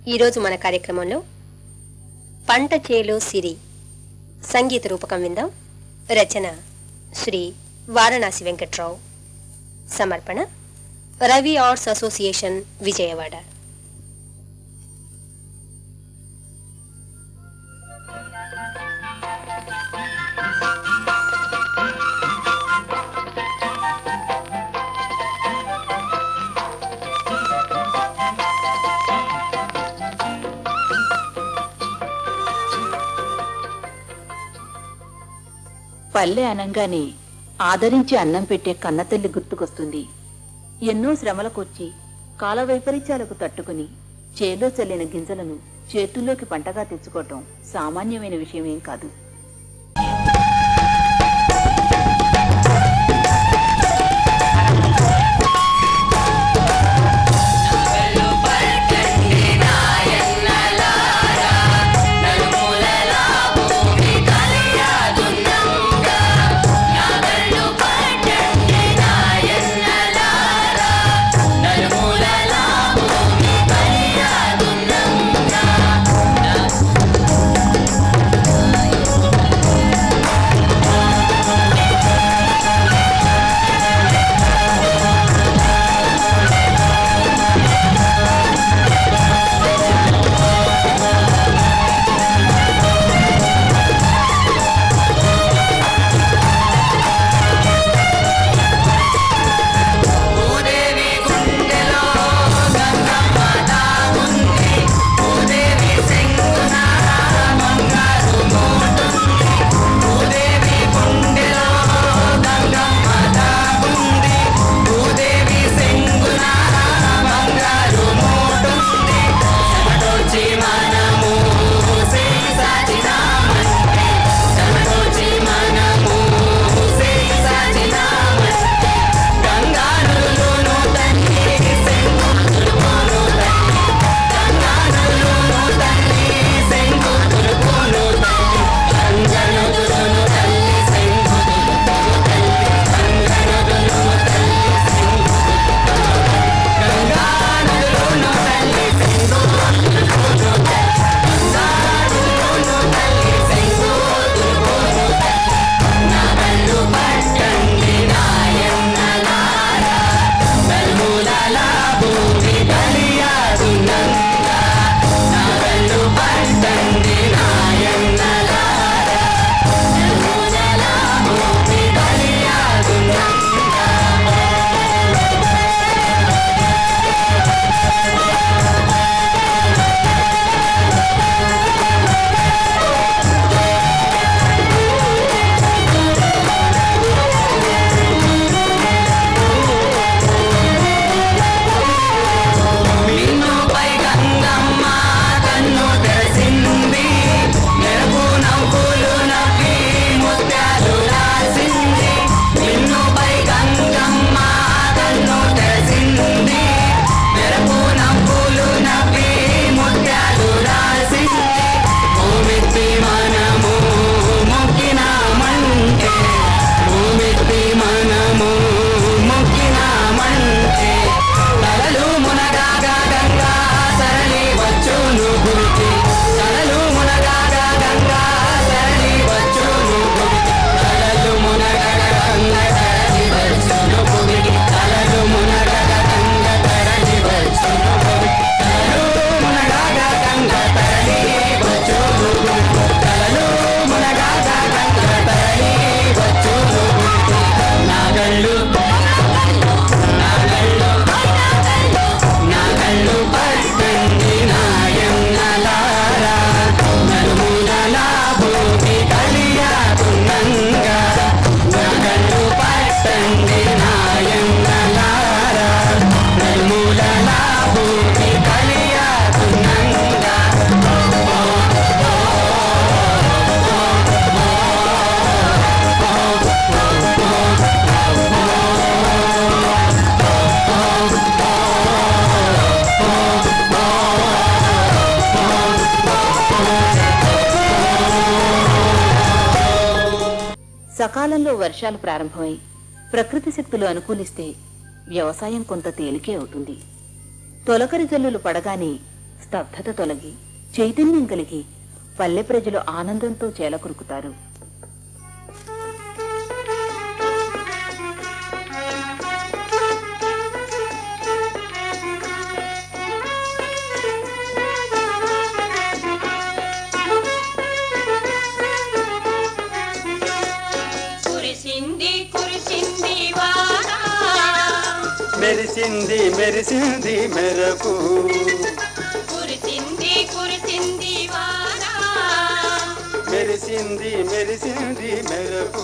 ఈరోజు మన కార్యక్రమంలో పంట చేలో సిరి సంగీత రూపకం విందాం రచన శ్రీ వారణాసి వెంకట్రావు సమర్పణ రవి ఆర్ట్స్ అసోసియేషన్ విజయవాడ పల్లె అనంగానే ఆదరించి అన్నం పెట్టే కన్నతల్లి గుర్తుకొస్తుంది ఎన్నో శ్రమలకొచ్చి కాల వైపరీత్యాలకు తట్టుకుని చేలో చల్లిన గింజలను చేతుల్లోకి పంటగా తెచ్చుకోవటం సామాన్యమైన విషయమేం కాదు సకాలంలో వర్షాలు ప్రారంభమై ప్రకృతి శక్తులు అనుకూలిస్తే వ్యవసాయం కొంత తేలికే అవుతుంది తొలకరి జల్లులు పడగానే స్తబ్దత తొలగి చైతన్యం కలిగి పల్లె ప్రజలు ఆనందంతో చేలకురుకుతారు కురిసింది కురిసింది వాన మెరిసింది మెరిసింది మెరకు కురిసింది కురిసింది వాన మెరిసింది మెరిసింది మెరకు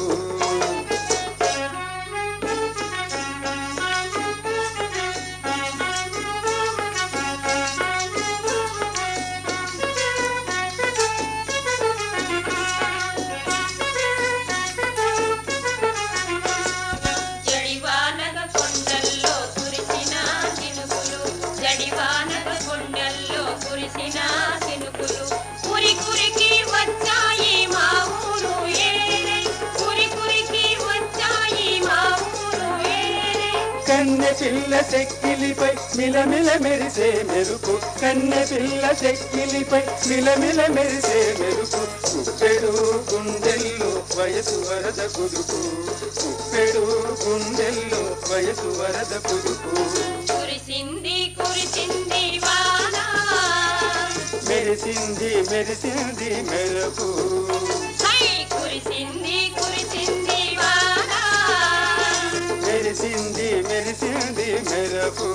జడివానగ కొండల్లో కురిసిన చినుకులు జడివానగ కొండల్లో కురిసిన చినుకులు కురి కురికి వచ్చాయి మా ఊరు ఏరే కురి కురికి వచ్చాయి మా ఊరు ఏరే కన్నె పిల్ల చెక్కిలిపై మిలమిల మెరిసే మెరుపు కన్నె పిల్ల చెక్కిలిపై మిలమిల మెరిసే మెరుపు కుప్పెడు గుండెల్లో వయసు వరద కుదుపు కుప్పెడు గుండెల్లో వయసు వరద కుదుపు కురిసింది కురిసింది వాన మెరిసింది మెరిసింది మెరకు హై కురిసింది కురిసింది వాన మెరిసింది మెరిసింది మెరకు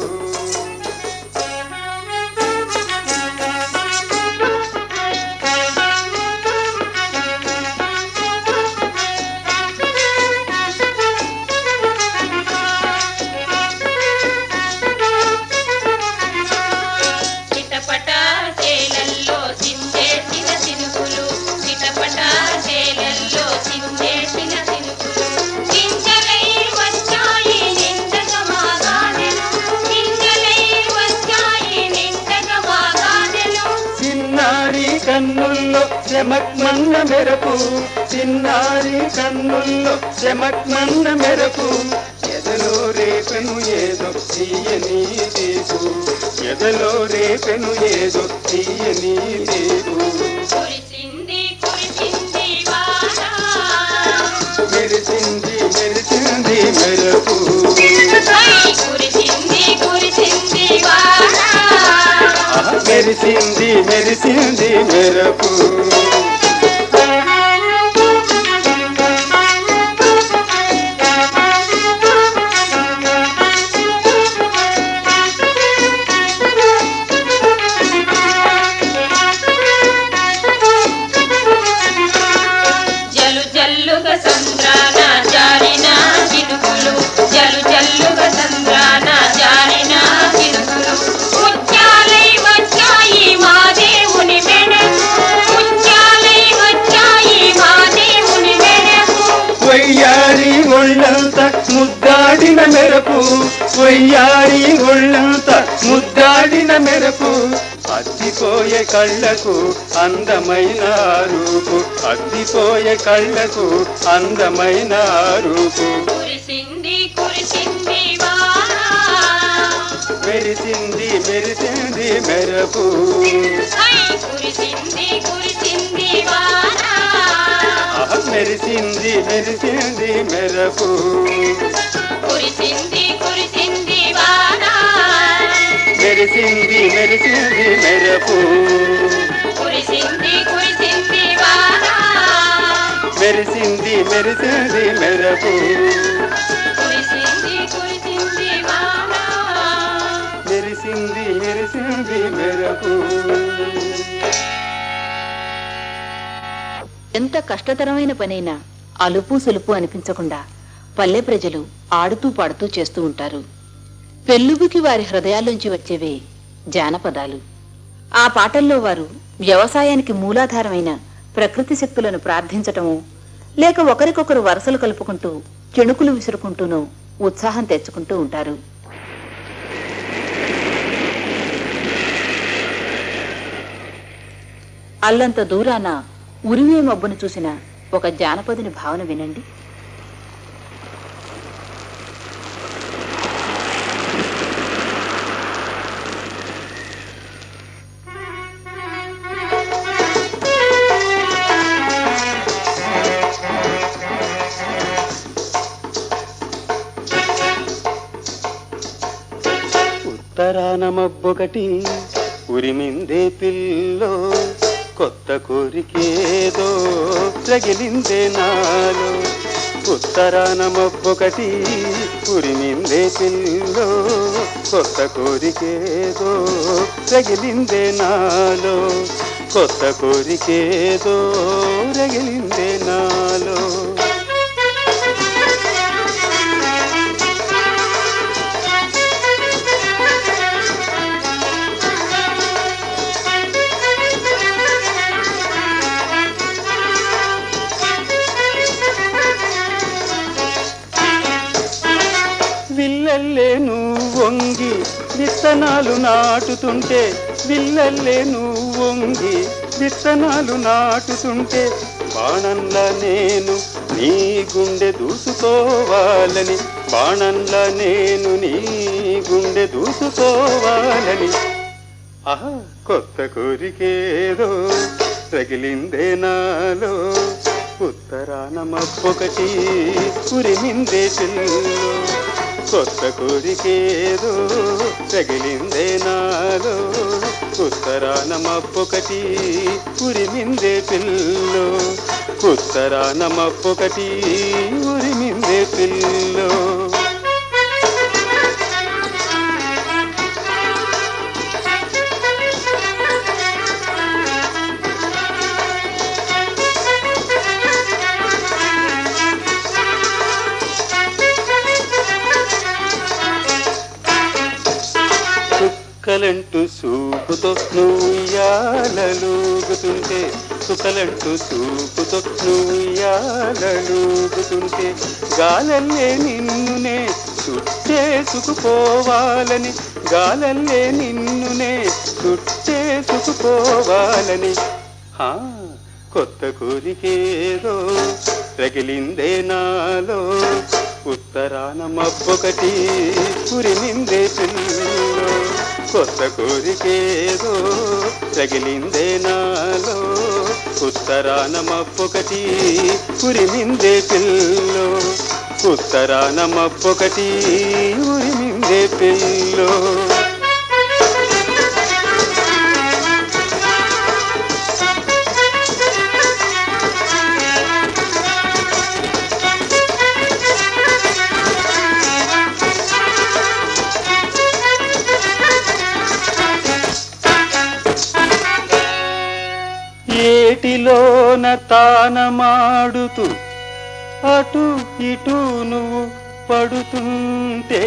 చిటపట చేలల్లో చిందేసిన చినుకులు చిటపట చేలల్లో చిందేసిన చినుకులు గింజలై వచ్చాయి నిండగ మాగానెలు గింజలై వచ్చాయి నిండగ మాగానెలు చిన్నారి కన్నుల్లో చెమక్మన్న మెరకు చిన్నారి కన్నుల్లో చెమక్మన్న మెరకు ఎదలో రేపెను ఏదో తీయని తీపు ఎదలో రేపెను ఏదో తీయని తీపు కురిసింది కురిసింది వాన మెరిసింది మెరిసింది మెరకు హై కురిసింది కురిసింది వాన ఆహా, మెరిసింది మెరిసింది మెరకు జలు జల్లుగా సంద్రాన జారిన చినుకులు జలు జల్లుగా సంద్రాన జారిన చినుకులు ముత్యాలై వచ్చాయి మా దేవుని మెడకు ముత్యాలై వచ్చాయి మా దేవుని మెడకు వయ్యారి ఒళ్ళంత ముద్దాడిన మెరకు వయ్యారి ఒళ్ళంత ముద్దాడిన మెరకు అద్దిపోయే కళ్ళకు అందమైన రూపు అద్దిపోయే కళ్ళకు అందమైన రూపు కురిసింది కురిసింది వాన మెరిసింది మెరిసింది మెరకు హై కురిసింది కురిసింది వాన ఆహా, మెరిసింది మెరిసింది మెరకు కురిసింది కురిసింది వాన మెరిసింది మెరిసింది మెరకు కురిసింది కురిసింది వాన మెరిసింది మెరిసింది మెరకు కురిసింది కురిసింది వాన మెరిసింది మెరిసింది మెరకు ఎంత కష్టతరమైన పనైనా అలుపు సులుపు అనిపించకుండా పల్లె ప్రజలు ఆడుతూ పాడుతూ చేస్తూ ఉంటారు పెళ్ళుబుకి వారి హృదయాల్లోంచి వచ్చేవే జానపదాలు ఆ పాటల్లో వారు వ్యవసాయానికి మూలాధారమైన ప్రకృతి శక్తులను ప్రార్థించటము లేక ఒకరికొకరు వరసలు కలుపుకుంటూ చెణుకులు విసురుకుంటూనూ ఉత్సాహం తెచ్చుకుంటూ ఉంటారు అల్లంత దూరాన ఉరిమే మబ్బును చూసిన ఒక జానపదుని భావన వినండి ఉత్తరాన మబ్బొకటి ఉరిమిందే పిల్లో కొత్త కోరికేదో రగిలిందే నాలో ఉత్తరాన మబ్బొకటి ఉరిమిందే పిల్లో కొత్త కోరికేదో రగిలిందే నాలో కొత్త కోరికేదో రగిలిందే నాలో విల్లల్లే నువ్వు వంగి విత్తనాలు నాటుతుంటే విల్లల్లే నువ్వు వంగి విత్తనాలు నాటుతుంటే బాణంలా నేను నీ గుండె దూసుకోవాలని బాణంలా నేను నీ గుండె దూసుకోవాలని ఆహా కొత్త కోరికేదో రగిలిందే నాలో ఉత్తరాన మబ్బొకటి ఉరిమిందే పిల్లో కొత్త కోరికేదో రగిలిందే నాలో ఉత్తరాన మబ్బొకటి ఉరిమిందే పిల్లో ఉత్తరాన మబ్బొకటి ఉరిమిందే పిల్లో చుక్కలంటూ సూపుతో నువ్వుయాలూగుతుంటే చుక్కలంటూ సూపుతో నువ్వుయాలూగుతుంటే గాలల్లే నిన్నునే చుట్టేసుకుపోవాలని గాలల్లే నిన్నునే చుట్టేసుకుపోవాలని హా కొత్త కోరికేదో రగిలిందే నాలో ఉత్తరాన మబ్బొకటి ఉరిమిందే పిల్లో కొత్త కోరికేదో రగిలిందే నాలో ఉత్తరాన మబ్బొకటి ఉరిమిందే పిల్లో ఉత్తరాన మబ్బొకటి ఉరిమిందే పిల్లో ఏటిలోన తానమాడుతూ అటు ఇటు నువ్వు పడుతుంటే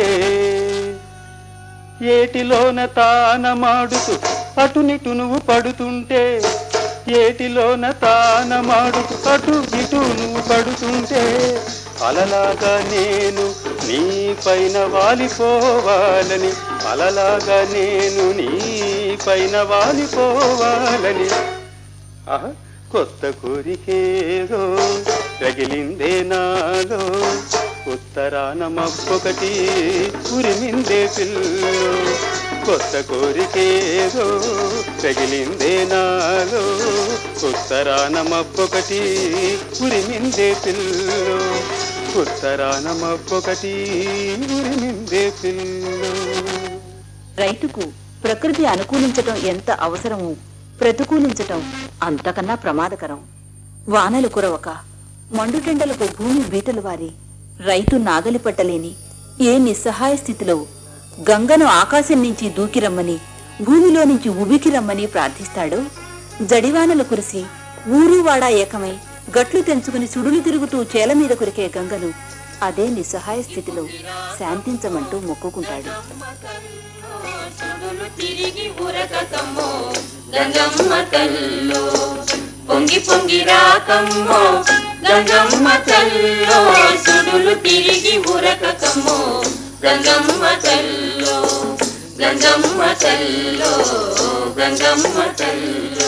ఏటిలోన తానమాడుతూ అటునిటు నువ్వు పడుతుంటే ఏటిలోన తానమాడుతూ అటు ఇటు నువ్వు పడుతుంటే అలలాగా నేను నీ పైన వాలిపోవాలని అలలాగా నేను నీ పైన వాలిపోవాలని ఆహా, కొత్త కోరికేదో రగిలిందే నాలో ఉత్తరాన మబ్బొకటి ఉరిమిందే పిల్లో కొత్త కోరికేదో రగిలిందే నాలో ఉత్తరాన మబ్బొకటి ఉరిమిందే పిల్లో ఉత్తరాన మబ్బొకటి ఉరిమిందే పిల్లో రైతుకు ప్రకృతి అనుకూలించటం ఎంత అవసరమో ప్రతికూలించటం అంతకన్నా ప్రమాదకరం వానలు కురవక మండుటెండలకు భూమి బీటలు వారి రైతు నాగలి పట్టలేని ఏ నిస్సహాయ స్థితిలో గంగను ఆకాశం నుంచి దూకిరమ్మని భూమిలో నుంచి ఉబికి రమ్మని ప్రార్థిస్తాడు జడివానలు కురిసి ఊరు వాడా ఏకమై గట్లు తెంచుకుని సుడులు తిరుగుతూ చేల మీద కురికే గంగను అదే నిస్సహాయ స్థితిలో శాంతించమంటూ మొక్కుకుంటాడు సుడులు తిరిగి ఉరకకమ్మో గంగమ్మ తల్లో పొంగి పొంగి రాకమ్మో గంగమ్మ తల్లో సుడులు తిరిగి ఉరకకమ్మో గంగమ్మ తల్లో గంగమ్మ తల్లో గంగమ్మ తల్లో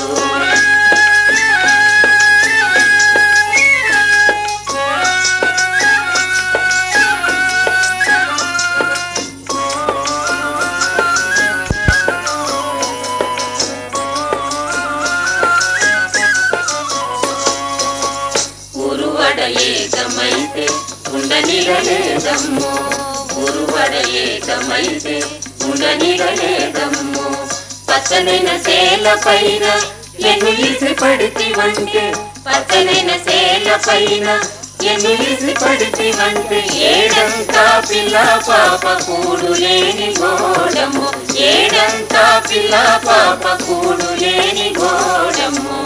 ఉరువడ ఏకమైతే ఉండనిరలేదమ్మో ఉరువడ ఏకమైతే ఉండనిగలేదమ్మో పచ్చనైన సేల పైన ఎన్నిలిసి పడితివంటే పచ్చనైన సేల పైన ఎన్నిలిసి పడితివంటే ఏడంతా పిల్ల పాప కూడు లేని గోడము ఏడంతా పిల్ల పాప కూడు లేని గోడము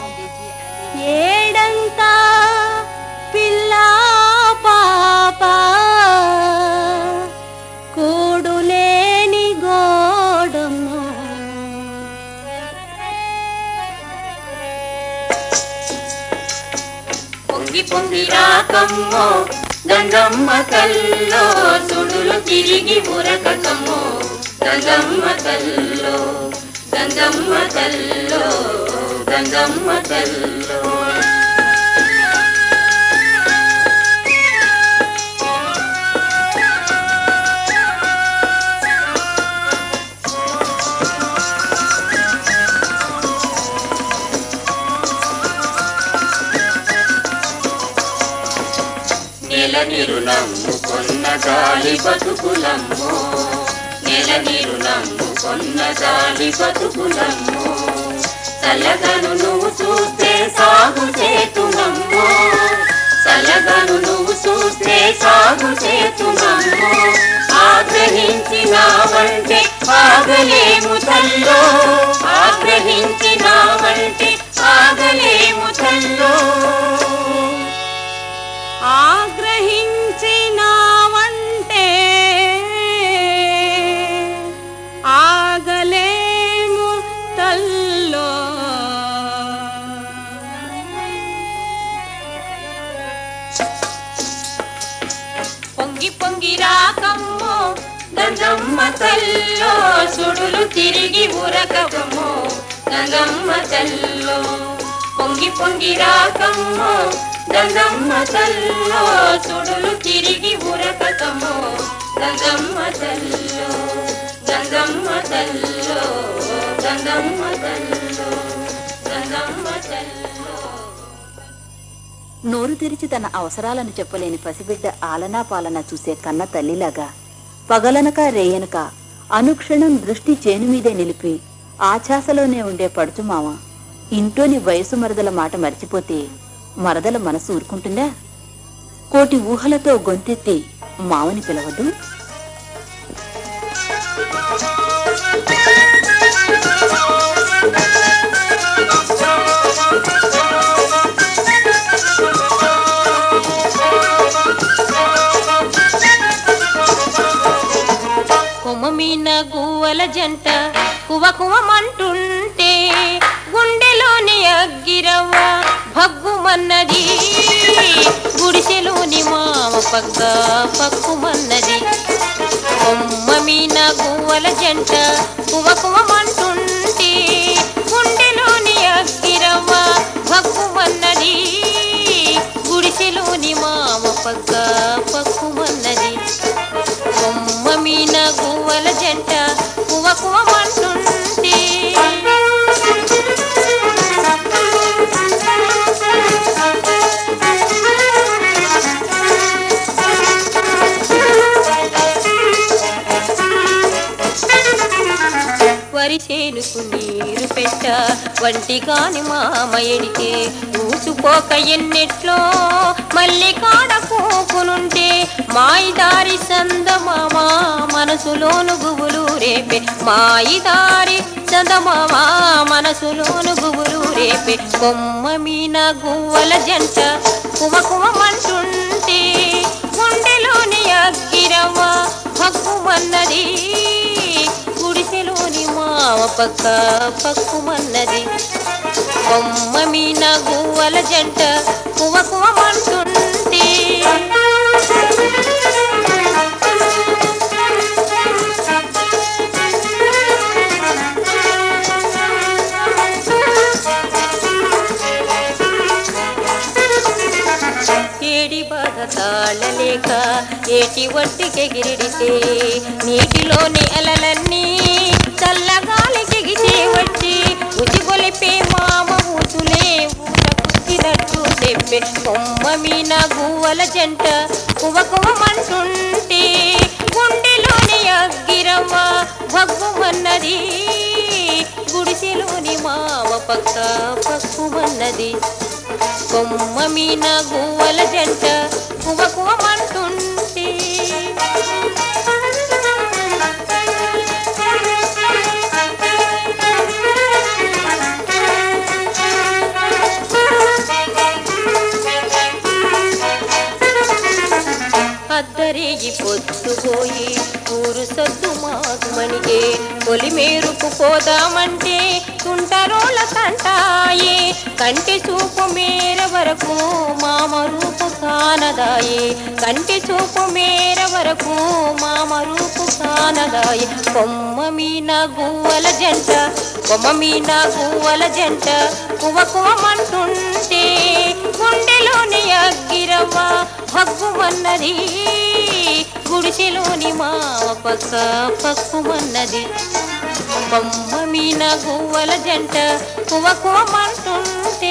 ఏడంతా పిల్ల పాప కూడులేని గోడము పొంగి పొంగి రాకమ్మో గంగమ్మ తల్లో సుడులు తిరిగి ఉరకకమ్మో గంగమ్మ తల్లో గంగమ్మ తల్లో గంగమ్మ తల్లో నెల నీరు నమ్ముకున్న గాలి బతుకులమ్మో నెల నీరు నమ్ముకున్న గాలి బతుకులమ్మో చల్లగను నువ్వు చూస్తే సాగు చేతునమ్మో చల్లగను నువ్వు చూస్తే సాగు చేతునమ్మో ఆగ్రహించినావంటే ఆగలేము తల్లో ఆగ్రహించినావంటే ఆగలేము తల్లో ఆగ్రహించినావంటే ఆగలేము తల్లో పొంగి పొంగి రాకమ్మో గంగమ్మ తల్లో సుడులు తిరిగి ఉరకకమ్మో గంగమ్మ తల్లో పొంగి పొంగి రాకమ్మో గంగమ్మ తల్లో సుడులు తిరిగి ఉరకకమ్మో గంగమ్మ తల్లో గంగమ్మ తల్లో గంగమ్మ తల్లో గంగమ్మ తల్లో నోరు తెరిచి తన అవసరాలను చెప్పలేని పసిబిడ్డ ఆలనా పాలన చూసే కన్న తల్లిలాగా పగలనక రేయనక అనుక్షణం దృష్టి చేను మీదే నిలిపి ఆఛాసలోనే ఉండే పడుచు మామ ఇంట్లోని వయసు మరదల మాట మర్చిపోతే మరదల మనసు ఊరుకుంటుందా కోటి ఊహలతో గొంతెత్తి మామని పిలవదు కొమ్మమీన గువ్వల జంట కువ కువమంటుంటే గుండెలోని అగ్గిరవ్వ భగ్గుమన్నది గుడిసెలోని మామ పక్క పక్కుమన్నది కొమ్మమీన గువ్వల జంట కువ కువమంటుంటే గుండెలోని అగ్గిరవ్వ భగ్గుమన్నది గుడిసెలోని మామ పక్క పక్కుమన్నది కొమ్మ మీన గువ్వల జంట కువ కువమంటుంటే వరి చేనుకు నీరు పెట్ట వంటి కాని మామ ఎడితే ఊసుకోక ఎన్నెట్లో మళ్ళీ కాడ కూకునుంటే మాయిదారి సందమామ మనసులోను గుబులు రేపే మాయిదారి సందమామ మనసులోను గుబులు రేపే కొమ్మ మీన గువ్వల జంట కువ కువమంటుంటే గుండెలోని అగ్గిరవ్వ భగ్గుమన్నది గుడిసెలోని మావ పక్క పక్కుమన్నది బొమ్మ మీన గువ్వల జంట కువ కువమంటుంటే ఏడి బాధ తాళలేక ఏటి ఒట్టికెగిరిడితే నీటిలోని అలలన్నీ చల్లగాలికెగితే వచ్చి ఉచి గొలిపే మామ ఊసులే ఊట పుట్టినట్టు చెప్పే కొమ్మ మీన గువ్వల జంట కువ కువమంటుంటే గుండెలోని అగ్గిరవ్వ భగ్గుమన్నది గుడిసెలోని మావ పక్క పక్కుమన్నది కొమ్మ మీన గువ్వల జంట కువ కువమంటుంటే అద్దరేగి పొద్దుపోయి ఊరు సొద్దు మాగుమనిగే ఒలి మేరుకు పోదామంటే తుంటరోల కంటాయే కంటి చూపు మేర వరకు మామ రూపు కానదాయే కంటి చూపు మేర వరకు మామ రూపు కానదాయే కొమ్మ మీన గువ్వల జంట కొమ్మ మీన గువ్వల జంట కువ కువమంటుంటే గుండెలోని అగ్గిరవ్వ భగ్గుమన్నది గుడిసెలోని మావ పక్క పక్కుమన్నది బొమ్మ మీన గువ్వల జంట కువ కువమంటుంటే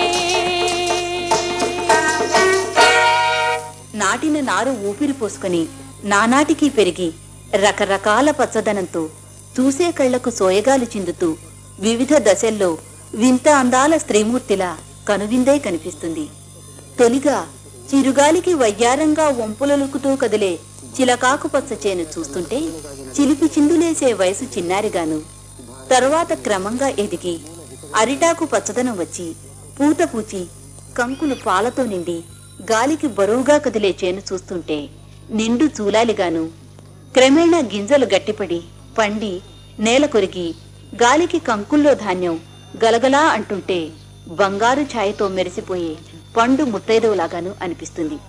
నాటిన నారు ఊపిరి పోసుకొని నానాటికి పెరిగి రకరకాల పచ్చదనంతో చూసే కళ్లకు సోయగాలు చిందుతూ వివిధ దశల్లో వింత అందాల స్త్రీమూర్తిలా కనువిందే కనిపిస్తుంది తొలిగా చిరుగాలికి వయ్యారంగా వంపులలుకుతూ కదిలే చిలకాకు పచ్చ చేను చూస్తుంటే చిలిపి చిందులేసే వయసు చిన్నారిగాను తరువాత క్రమంగా ఎదిగి అరిటాకు పచ్చదనం వచ్చి పూత పూచి కంకులు పాలతో నిండి గాలికి బరువుగా కదిలే చేను చూస్తుంటే నిండు చూలాలిగాను క్రమేణా గింజలు గట్టిపడి పండి నేల కొరిగి గాలికి కంకుల్లో ధాన్యం గలగలా అంటుంటే బంగారు ఛాయతో మెరిసిపోయే పండు ముత్తైదవులాగాను అనిపిస్తుంది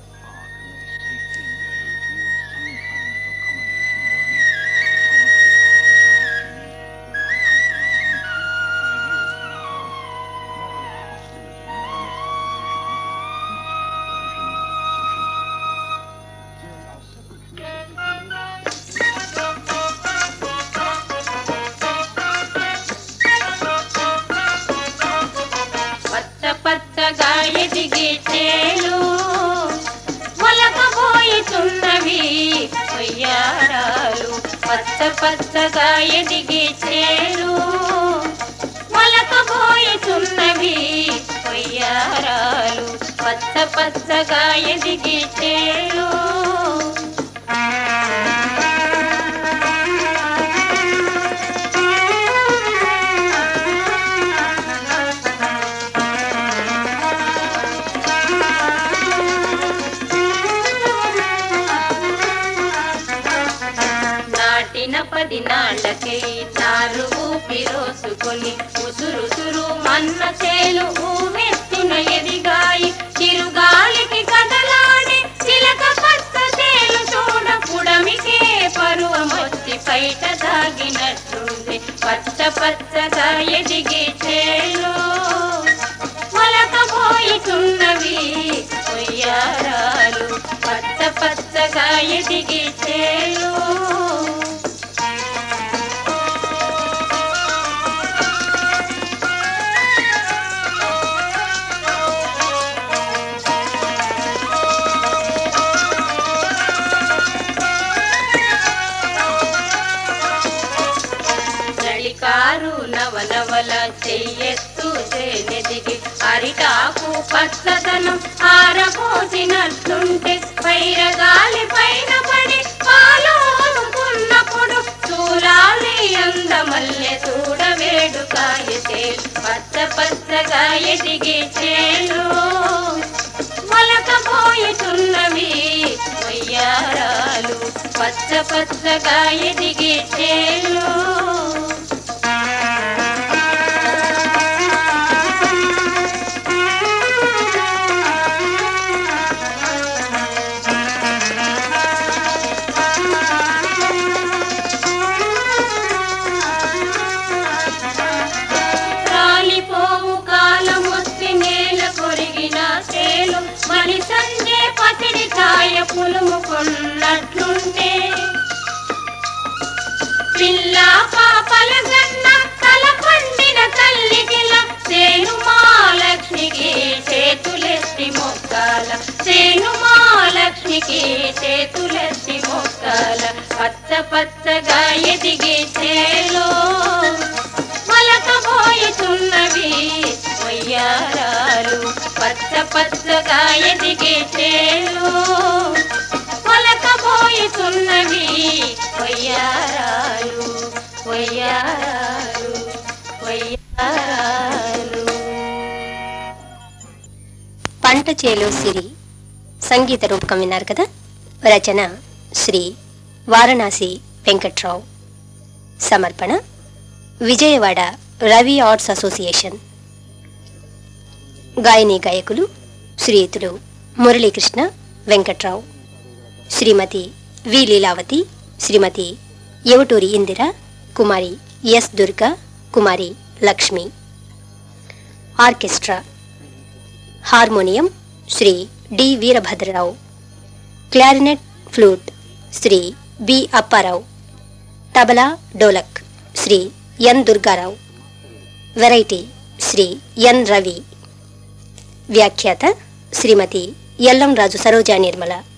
పచ్చ పచ్చగా ఎదిగే చేలు మొలకబోయితున్నవి వయ్యారాలు పచ్చ పచ్చగా ఎదిగే చేలు మొలకబోయితున్నవి వయ్యారాలు పచ్చ పచ్చగా ఎదిగే చేలు నాటిన పది నాళ్ళకే నారు ఊపి రోసుకొని ఉసురుసురు మన్న చేలు ఊమెత్తున ఎదిగాయి చిరుగాలికి కదలాడి చిలక పచ్చ చేలు చూడ పుడమికే పరువమొచ్చి బయట దాగినట్టుంది పచ్చ పచ్చగా ఎదిగే చేలు మొలకబోయితున్నవి కొయ్యారాలు పచ్చ పచ్చగా ఎదిగే చేలు చలికారు నవనవల చెయ్యెత్తు చేనెదిగి అరిటాకు పచ్చదనం ఆరబోసినట్లుంటే పైరగాలి పైన పడి పాలు అనుకున్నప్పుడు చూలాలి అందమల్లె చూడ వేడుకాయ చేలు పచ్చ పచ్చగా ఎదిగే చేలు మొలకబోయుతున్నవి వయ్యారాలు పచ్చ పచ్చగా ఎదిగే చేలు రాలిపోవు కాలమొచ్చి నేల కొరిగిన చేలు మలి సంజే పసిడి ఛాయ పులుముకున్నట్లుంటే పిల్ల పాపల గన్న తల పండిన తల్లికిల సేను మహాలక్ష్మికి చేతులెత్తి మొక్కాల సేను మహాలక్ష్మికి చేతులెత్తి మొక్కాల పచ్చ పచ్చగా పచ్చగా ఎదిగే చేలు పొలకబోయితున్నవి వయ్యారాలు వయ్యారాలు వయ్యారాలు పంట చేలో సిరి సంగీత రూపకం విన్నారు కదా రచన శ్రీ వారణాసి వెంకట్రావు సమర్పణ విజయవాడ రవి ఆర్ట్స్ అసోసియేషన్ గాయని గాయకులు శ్రీయుతులు Muralikrishna Venkatrao Shrimati V Leelavathi Shrimati Yavaturi Indira Kumari S Durga Kumari Lakshmi orchestra harmonium Shri D Veerabhadrarao clarinet flute Shri B Apparao tabla dholak Shri N Durgarao variety Shri N Ravi వ్యాఖ్యాత శ్రీమతి ఎల్లం రాజు సరోజా నిర్మల